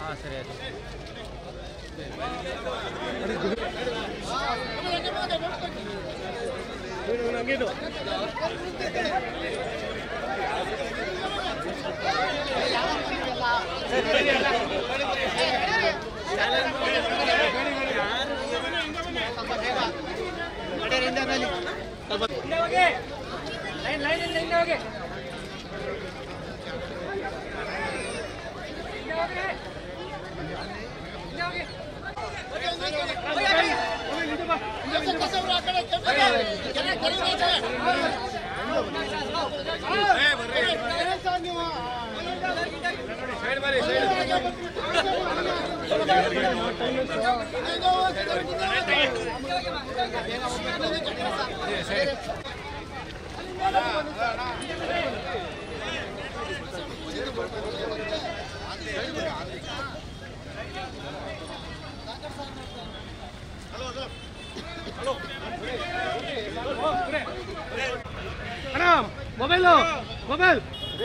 ಹಾಂ ಸರಿ ಆಯಿತು ಅಣ್ಣ ಮೊಬೈಲು ಮೊಬೈಲ್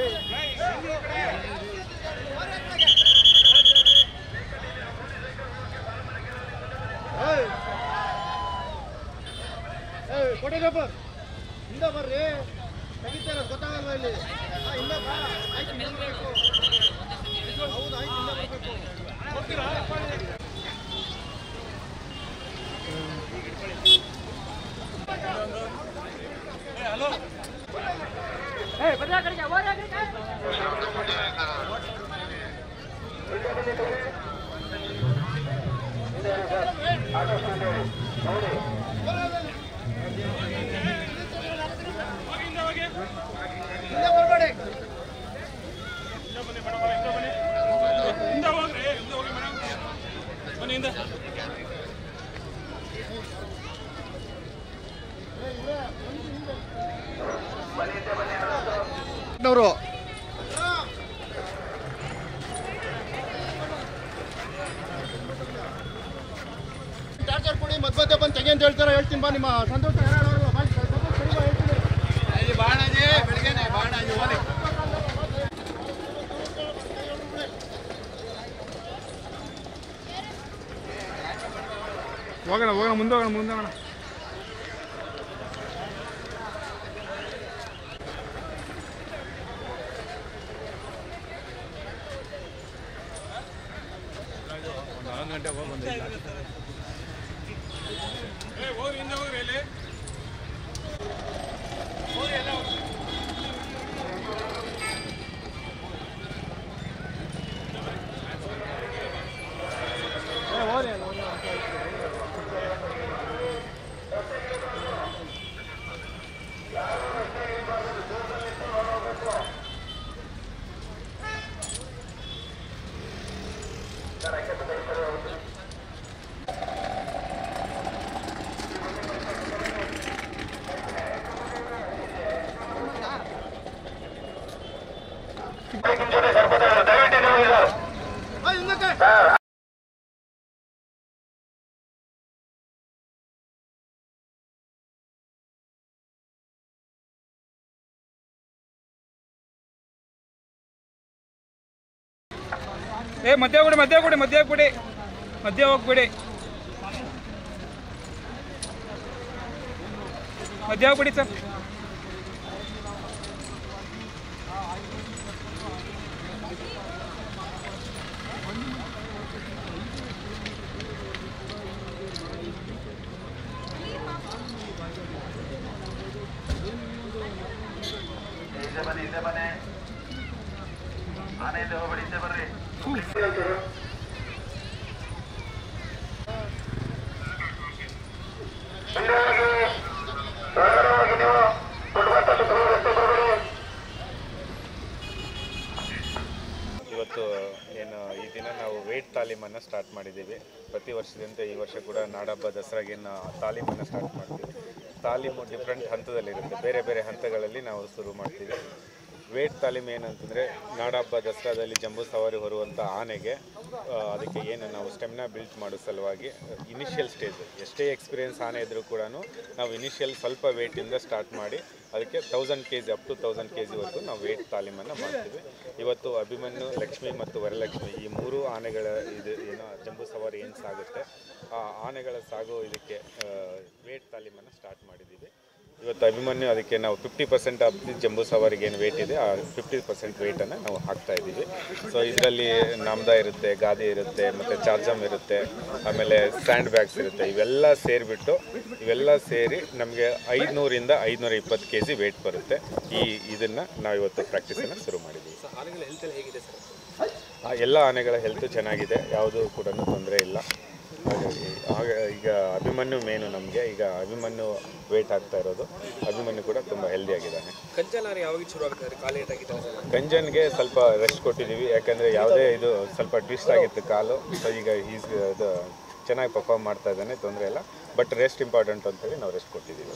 ಕೊಟ್ಟಿರಪ್ಪ ಹಿಂದ ಬರ್ರಿ ತೆಗಿತಾರ ಗೊತ್ತಾಗಲ್ವಾ ಇಲ್ಲಿ ಆ, ಹಿಂದೆ ಬಾ. ಆಯ್ತು, ಮುಂದೆ ಬೇಕು. ಹೌದು ಆಯ್ತು ಹಿಂದೆ ಬರ್ಬೇಕು. ಹಿಂದೆ ಬರ್ಬೇಡಿ ಅವರು ಚಾರ್ಜರ್ ಕೊಡಿ ಮಧ್ಯ ಮಧ್ಯೆ ಬಂದು ತೆಗಿ ಅಂತ ಹೇಳ್ತಾರೆ ಹೇಳ್ತೀನಿ ಬಾ ನಿಮ್ಮ ಸಂತೋಷ ಯಾರು ಬಾ ಸಂತೋಷ್ ಸರಿ ಬಾ ಹೇಳ್ತೀನಿ ಹೋಗೋಣ ಹೋಗೋಣ ಮುಂದೆ ಹೋಗೋಣ ಮುಂದೆ ಹೋಗೋಣ ಒಂದು ಹನ್ನೊಂದು ಗಂಟೆ ಹೋಗಿ ಬಂದಿಲ್ಲ ಆ, ಹಿಂದಕ್ಕೆ ಏ ಮಧ್ಯ ಕೊಡಿ ಮಧ್ಯ ಕೊಡಿ ಮಧ್ಯ ಕೊಡಿ ಮಧ್ಯ ಹೋಗ್ಬಿಡಿ ಮಧ್ಯ ಹೋಗ್ಬಿಡಿ ಸರ್ ಇವತ್ತು ಏನು ಈ ದಿನ ನಾವು ವೇಟ್ ತಾಲೀಮನ್ನು ಸ್ಟಾರ್ಟ್ ಮಾಡಿದ್ದೀವಿ ಪ್ರತಿ ವರ್ಷದಂತೆ ಈ ವರ್ಷ ಕೂಡ ನಾಡಹಬ್ಬ ದಸರಾಗೇನು ತಾಲೀಮನ್ನು ಸ್ಟಾರ್ಟ್ ಮಾಡ್ತೀವಿ ತಾಲೀಮು ಡಿಫ್ರೆಂಟ್ ಹಂತದಲ್ಲಿರುತ್ತೆ ಬೇರೆ ಬೇರೆ ಹಂತಗಳಲ್ಲಿ ನಾವು ಶುರು ಮಾಡ್ತೀವಿ ವೇಟ್ ತಾಲೀಮ್ ಏನಂತಂದರೆ ನಾಡಹಬ್ಬ ದಸರಾದಲ್ಲಿ ಜಂಬೂ ಸವಾರಿ ಹೊರುವಂಥ ಆನೆಗೆ ಆ, ಅದಕ್ಕೆ ಏನು ನಾವು ಸ್ಟೆಮ್ನ ಬಿಲ್ಟ್ ಮಾಡೋ ಸಲುವಾಗಿ ಇನಿಷಿಯಲ್ ಸ್ಟೇಜ್ ಎಷ್ಟೇ ಎಕ್ಸ್ಪೀರಿಯನ್ಸ್ ಆನೆ ಇದ್ದರೂ ಕೂಡ ನಾವು ಇನಿಷಿಯಲ್ ಸ್ವಲ್ಪ ವೇಟಿಂದ ಸ್ಟಾರ್ಟ್ ಮಾಡಿ ಅದಕ್ಕೆ thousand K G up to thousand K ಜಿವರೆಗೂ ನಾವು ವೇಟ್ ತಾಲೀಮನ್ನು ಮಾಡ್ತೀವಿ ಇವತ್ತು ಅಭಿಮನ್ಯು ಲಕ್ಷ್ಮಿ ಮತ್ತು ವರಲಕ್ಷ್ಮಿ ಈ ಮೂರು ಆನೆಗಳ ಇದು ಏನು ಜಂಬೂ ಸವಾರಿ ಏನು ಸಾಗುತ್ತೆ ಆ ಆನೆಗಳ ಸಾಗೋ ಇದಕ್ಕೆ ವೇಟ್ ತಾಲೀಮನ್ನು ಸ್ಟಾರ್ಟ್ ಮಾಡಿದ್ದೀವಿ ಇವತ್ತು ಅಭಿಮನ್ಯು ಅದಕ್ಕೆ ನಾವು fifty percent of the Jambu ಸವಾರಿಗೆ ಏನು ವೇಟ್ ಇದೆ ಆ ಫಿಫ್ಟಿ ಪರ್ಸೆಂಟ್ ವೇಟನ್ನು ನಾವು ಹಾಕ್ತಾ ಇದ್ದೀವಿ ಸೊ ಇದರಲ್ಲಿ ನಾಮ್ದ ಇರುತ್ತೆ ಗಾದಿ ಇರುತ್ತೆ ಮತ್ತು ಚಾರ್ಜಮ್ ಇರುತ್ತೆ ಆಮೇಲೆ ಸ್ಟ್ಯಾಂಡ್ ಬ್ಯಾಗ್ಸ್ ಇರುತ್ತೆ ಇವೆಲ್ಲ ಸೇರಿಬಿಟ್ಟು ಇವೆಲ್ಲ ಸೇರಿ ನಮಗೆ ಐದುನೂರಿಂದ ಐದುನೂರ ಇಪ್ಪತ್ತು ಕೆ ಜಿ ವೇಟ್ ಬರುತ್ತೆ ಈ ಇದನ್ನು ನಾವು ಇವತ್ತು ಪ್ರಾಕ್ಟೀಸನ್ನು ಶುರು ಮಾಡಿದ್ದೀವಿ ಆ, ಎಲ್ಲ ಆನೆಗಳ ಹೆಲ್ತ್ ಚೆನ್ನಾಗಿದೆ ಯಾವುದೂ ಕೂಡ ತೊಂದರೆ ಇಲ್ಲ ಹಾಗಾಗಿ ಆಗ ಈಗ ಅಭಿಮನ್ಯು ಮೇನು ನಮಗೆ ಈಗ ಅಭಿಮನ್ಯು ವೇಟ್ ಆಗ್ತಾ ಇರೋದು ಅಭಿಮನ್ಯು ಕೂಡ ತುಂಬ ಹೆಲ್ದಿ ಆಗಿದ್ದಾನೆ ಕಂಚನಾರಿ ಯಾವಾಗ ಶುರು ಆಗ್ತದೆ ಕಾಲು ಏಟ್ ಆಗಿತ್ತು ಗಂಜನ್ಗೆ ಸ್ವಲ್ಪ ರೆಸ್ಟ್ ಕೊಟ್ಟಿದ್ದೀವಿ ಯಾಕಂದರೆ ಯಾವುದೇ ಇದು ಸ್ವಲ್ಪ ಟ್ವಿಸ್ಟ್ ಆಗಿತ್ತು ಕಾಲು ಸೊ ಈಗ ಈಸ್ ಅದು ಚೆನ್ನಾಗಿ ಪರ್ಫಾರ್ಮ್ ಮಾಡ್ತಾ ಇದ್ದಾನೆ ತೊಂದರೆ ಇಲ್ಲ ಬಟ್ ರೆಸ್ಟ್ ಇಂಪಾರ್ಟೆಂಟ್ ಅಂತೇಳಿ ನಾವು ರೆಸ್ಟ್ ಕೊಟ್ಟಿದ್ದೀವಿ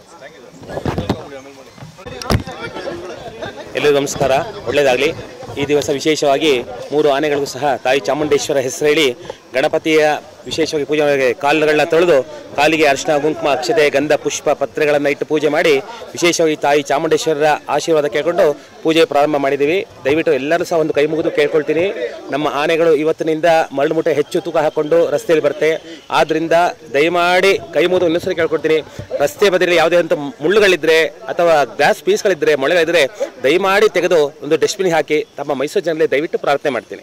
ಎಲ್ಲರಿಗೂ ನಮಸ್ಕಾರ ಒಳ್ಳೆಯದಾಗಲಿ ಈ ದಿವಸ ವಿಶೇಷವಾಗಿ ಮೂರು ಆನೆಗಳಿಗೂ ಸಹ ತಾಯಿ ಚಾಮುಂಡೇಶ್ವರ ಹೆಸರು ಹೇಳಿ ಗಣಪತಿಯ ವಿಶೇಷವಾಗಿ ಪೂಜೆ ಮಾಡಿ ಕಾಲುಗಳನ್ನ ತೊಳೆದು ಕಾಲಿಗೆ ಅರಿಶಿನ ಕುಂಕುಮ ಅಕ್ಷತೆ ಗಂಧ ಪುಷ್ಪ ಪತ್ರೆಗಳನ್ನು ಇಟ್ಟು ಪೂಜೆ ಮಾಡಿ ವಿಶೇಷವಾಗಿ ತಾಯಿ ಚಾಮುಂಡೇಶ್ವರರ ಆಶೀರ್ವಾದ ಕೇಳ್ಕೊಂಡು ಪೂಜೆ ಪ್ರಾರಂಭ ಮಾಡಿದ್ದೀವಿ ದಯವಿಟ್ಟು ಎಲ್ಲರೂ ಸಹ ಒಂದು ಕೈ ಮುಗಿದು ಕೇಳ್ಕೊಳ್ತೀನಿ ನಮ್ಮ ಆನೆಗಳು ಇವತ್ತಿನಿಂದ ಮರಳು ಮುಟ್ಟೆ ಹೆಚ್ಚು ತೂಕ ಹಾಕ್ಕೊಂಡು ರಸ್ತೆಯಲ್ಲಿ ಬರುತ್ತೆ ಆದ್ದರಿಂದ ದಯಮಾಡಿ ಕೈ ಮುಗಿದು ಇನ್ನೊಂದ್ಸರಿ ಕೇಳ್ಕೊಳ್ತೀನಿ ರಸ್ತೆ ಬದಿಯಲ್ಲಿ ಯಾವುದೇ ಅಂತ ಮುಳ್ಳುಗಳಿದ್ರೆ ಅಥವಾ ಗ್ಲಾಸ್ ಪೀಸ್ಗಳಿದ್ರೆ ಮೊಳೆಗಳಿದ್ರೆ ದಯಮಾಡಿ ತೆಗೆದು ಒಂದು ಡಸ್ಟ್ಬಿನ್ ಹಾಕಿ ತಮ್ಮ ಮೈಸೂರು ಜನರಲ್ಲಿ ದಯವಿಟ್ಟು ಪ್ರಾರ್ಥನೆ ಮಾಡ್ತೀನಿ